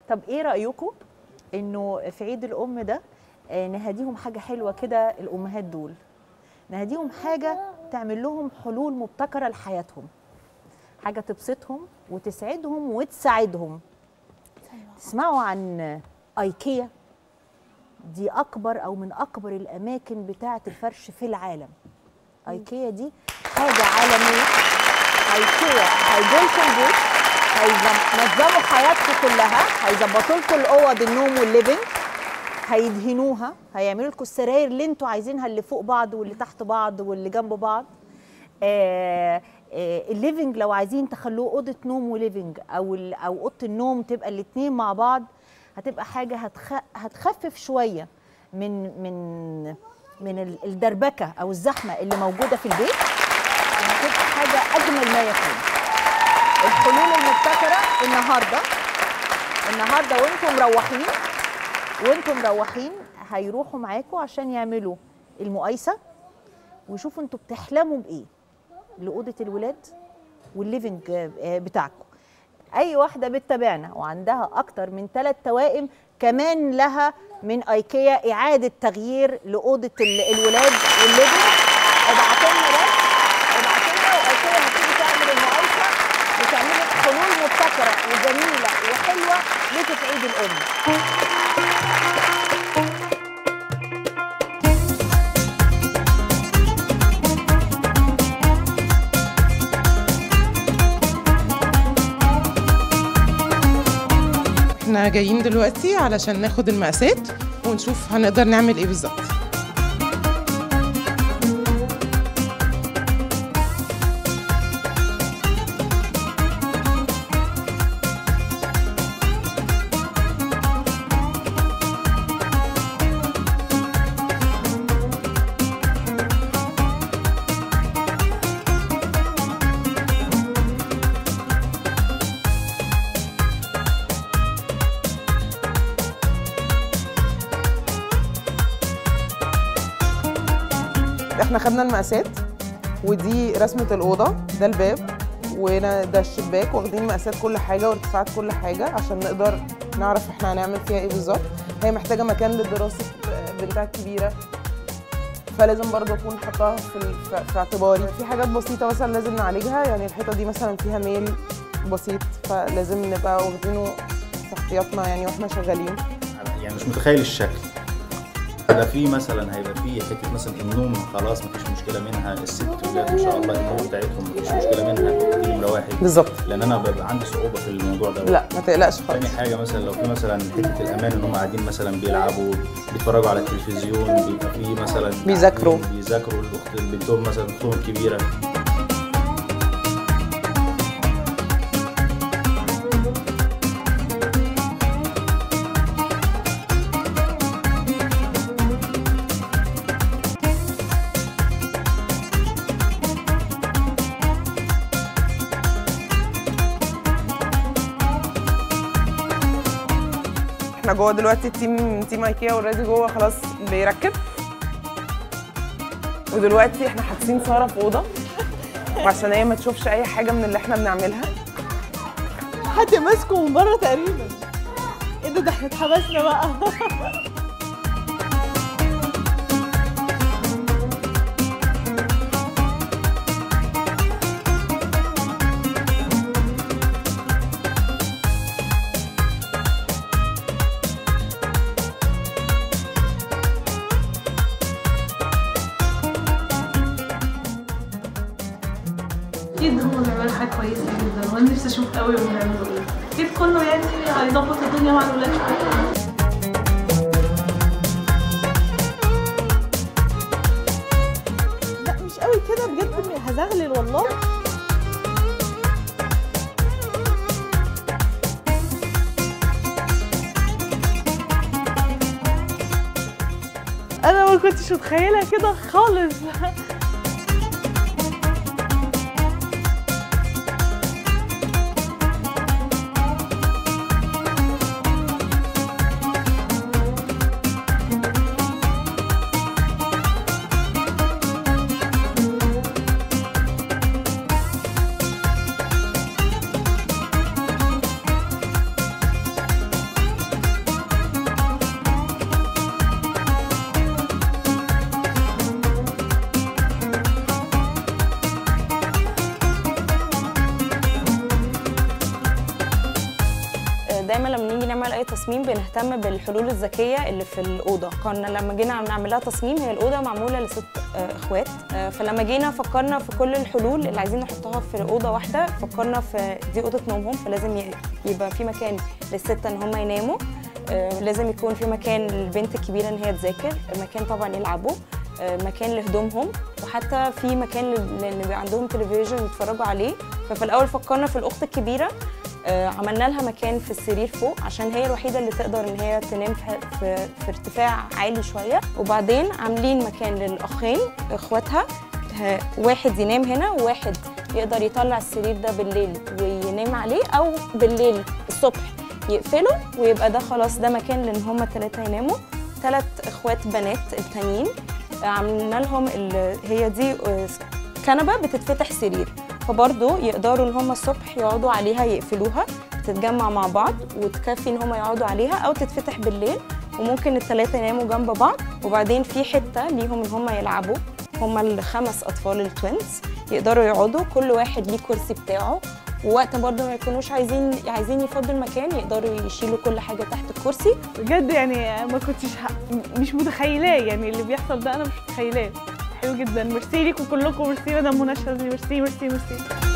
طب ايه رايكم انه في عيد الام ده آه، نهديهم حاجه حلوه كده الامهات دول نهديهم حاجه تعمل لهم حلول مبتكره لحياتهم حاجه تبسطهم وتسعدهم وتساعدهم تسمعوا عن ايكيا دي اكبر او من اكبر الاماكن بتاعه الفرش في العالم ايكيا دي حاجه عالميه ايكيا هيجولكوا البيت هينظموا حياتكم كلها هيظبطوا لكم الاوض النوم والليفنج هيدهنوها هيعملوا لكم السراير اللي انتوا عايزينها اللي فوق بعض واللي تحت بعض واللي جنب بعض آه آه الليفنج لو عايزين تخلوه اوضه نوم وليفنج او ال- او اوضه النوم تبقى الاثنين مع بعض هتبقى حاجه هتخ... هتخفف شويه من من من ال- الدربكه او الزحمه اللي موجوده في البيت وهتبقى حاجه اجمل ما يكون الحلول المبتكره النهارده النهارده وانتم مروحين وانتم مروحين هيروحوا معاكم عشان يعملوا المقايسه ويشوفوا انتوا بتحلموا بايه لاوضه الولاد والليفنج آه، بتاعكم اي واحده بتتابعنا وعندها اكتر من ثلاث توائم كمان لها من ايكيا اعاده تغيير لاوضه ال- الولاد والليفنج ابعتوا لنا بس ابعتوا لنا وايكيا هتيجي تعمل المقايسه وتعمل لك حلول مبتكره وجميله وحلوه ليكوا في عيد الام احنا جايين دلوقتي علشان ناخد المقاسات ونشوف هنقدر نعمل ايه بالظبط احنا خدنا المقاسات ودي رسمة الأوضة ده الباب وهنا ده الشباك واخدين مقاسات كل حاجة وارتفاعات كل حاجة عشان نقدر نعرف احنا هنعمل فيها ايه بالظبط هي محتاجة مكان لدراسة بنتها الكبيرة فلازم برضه اكون حطاها في, ال- في- في اعتباري في حاجات بسيطة مثلا لازم نعالجها يعني الحيطة دي مثلا فيها ميل بسيط فلازم نبقى واخدينه في احتياطنا يعني واحنا شغالين يعني مش متخيل الشكل هيبقى في مثلا هيبقى في حته مثلا النوم خلاص مفيش مشكله منها الست ولاد ان شاء الله النوم بتاعتهم مفيش مشكله منها دي نمره واحد بالظبط لان انا ببقى عندي صعوبه في الموضوع ده لا ما تقلقش خالص تاني حاجه مثلا لو في مثلا حته الامان ان هم قاعدين مثلا بيلعبوا بيتفرجوا على التلفزيون بيبقى في مثلا بيذاكروا. قاعدين بيذاكروا الاخت بنتهم مثلا اختهم الكبيره احنا جوه دلوقتي التيم تيم ايكيا اوريدي جوه خلاص بيركب ودلوقتي احنا حابسين ساره في اوضه وعشان هي ما تشوفش اي حاجه من اللي احنا بنعملها حد ماسكه من بره تقريبا ايه ده ده احنا اتحبسنا بقى اكيد هم بيعملوا حاجه كويسه جدا وانا نفسي اشوف قوي هم بيعملوا ايه اكيد كله يعني هيظبط الدنيا مع الولاد شويه لا مش قوي كده بجد هزغلل والله انا ما كنتش متخيله كده خالص دايما لما نيجي نعمل اي تصميم بنهتم بالحلول الذكيه اللي في الاوضه كنا لما جينا نعمل لها تصميم هي الاوضه معموله لست آه، اخوات آه، فلما جينا فكرنا في كل الحلول اللي عايزين نحطها في اوضه واحده فكرنا في دي اوضه نومهم فلازم ي- يبقى في مكان للسته ان هم يناموا آه، لازم يكون في مكان للبنت الكبيره ان هي تذاكر مكان طبعا يلعبوا آه، مكان لهدومهم وحتى في مكان لل- لان بيبقى عندهم تلفزيون يتفرجوا عليه ففي الاول فكرنا في الاخت الكبيره آه، عملنا لها مكان في السرير فوق عشان هي الوحيده اللي تقدر ان هي تنام في, في, في ارتفاع عالي شويه وبعدين عاملين مكان للاخين اخواتها ه- واحد ينام هنا وواحد يقدر يطلع السرير ده بالليل وينام عليه او بالليل الصبح يقفله ويبقى ده خلاص ده مكان لان هما الثلاثه يناموا ثلاث اخوات بنات التانيين عملنا لهم ال- هي دي آه، كنبه بتتفتح سرير فبرضه يقدروا ان هم الصبح يقعدوا عليها يقفلوها تتجمع مع بعض وتكفي ان هم يقعدوا عليها او تتفتح بالليل وممكن الثلاثه يناموا جنب بعض وبعدين في حته ليهم ان هم يلعبوا هم الخمس اطفال التوينز يقدروا يقعدوا كل واحد ليه كرسي بتاعه ووقت برضه ما يكونوش عايزين عايزين يفضوا المكان يقدروا يشيلوا كل حاجه تحت الكرسي بجد يعني ما كنتش ح... مش متخيلاه يعني اللي بيحصل ده انا مش متخيلاه حلو جدا ميرسي ليكم كلكم ميرسي مدام منى الشاذلي ميرسي ميرسي ميرسي